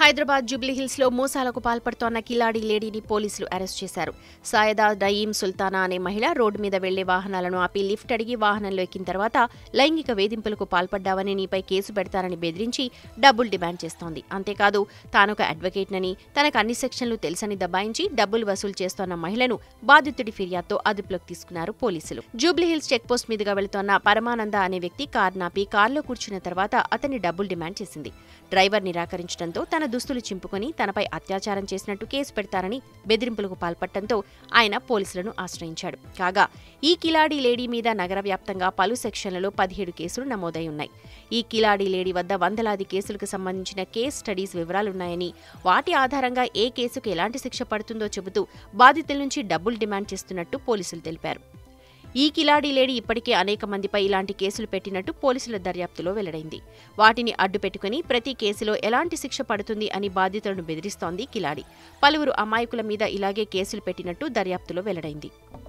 హైదరాబాద్ జూబ్లీహిల్స్ లో మోసాలకు పాల్పడుతోన్న కిలాడి లేడీని పోలీసులు అరెస్ట్ చేశారు సాయదా దయీం సుల్తానా అనే మహిళ రోడ్డు మీద వెళ్లే వాహనాలను ఆపి లిఫ్ట్ అడిగి వాహనంలో ఎక్కిన తర్వాత లైంగిక వేధింపులకు పాల్పడ్డావని నీపై కేసు పెడతారని బెదిరించి డబ్బులు డిమాండ్ చేస్తోంది అంతేకాదు తానొక అడ్వకేట్నని తనకు అన్ని సెక్షన్లు తెలుసని దబాయించి డబ్బులు వసూలు చేస్తోన్న మహిళను బాధితుడి ఫిర్యాదుతో అదుపులోకి తీసుకున్నారు పోలీసులు జూబ్లీహిల్స్ చెక్పోస్ట్ మీదుగా వెళుతోన్న పరమానంద అనే వ్యక్తి కార్ నాపి కార్లో కూర్చున్న తర్వాత అతన్ని డబ్బులు డిమాండ్ చేసింది డ్రైవర్ నిరాకరించడంతో తన దుస్తులు చింపుకొని తనపై అత్యాచారం చేసినట్టు కేసు పెడతారని బెదిరింపులకు పాల్పడటంతో ఆయన పోలీసులను ఆశ్రయించాడు కాగా ఈ కిలాడీ లేడీ మీద నగర వ్యాప్తంగా పలు సెక్షన్లలో పదిహేడు కేసులు నమోదై ఉన్నాయి ఈ కిలాడీ లేడీ వద్ద వందలాది కేసులకు సంబంధించిన కేస్ స్టడీస్ వివరాలున్నాయని వాటి ఆధారంగా ఏ కేసుకు ఎలాంటి శిక్ష పడుతుందో చెబుతూ బాధితుల నుంచి డబ్బులు డిమాండ్ చేస్తున్నట్టు పోలీసులు తెలిపారు ఈ కిలాడీ లేడీ ఇప్పటికే అనేక మందిపై ఇలాంటి కేసులు పెట్టినట్టు పోలీసుల దర్యాప్తులో వెల్లడైంది వాటిని అడ్డు పెట్టుకుని ప్రతి కేసులో ఎలాంటి శిక్ష పడుతుంది అని బాధితులను బెదిరిస్తోంది కిలాడి పలువురు అమాయకుల మీద ఇలాగే కేసులు పెట్టినట్టు దర్యాప్తులో వెల్లడైంది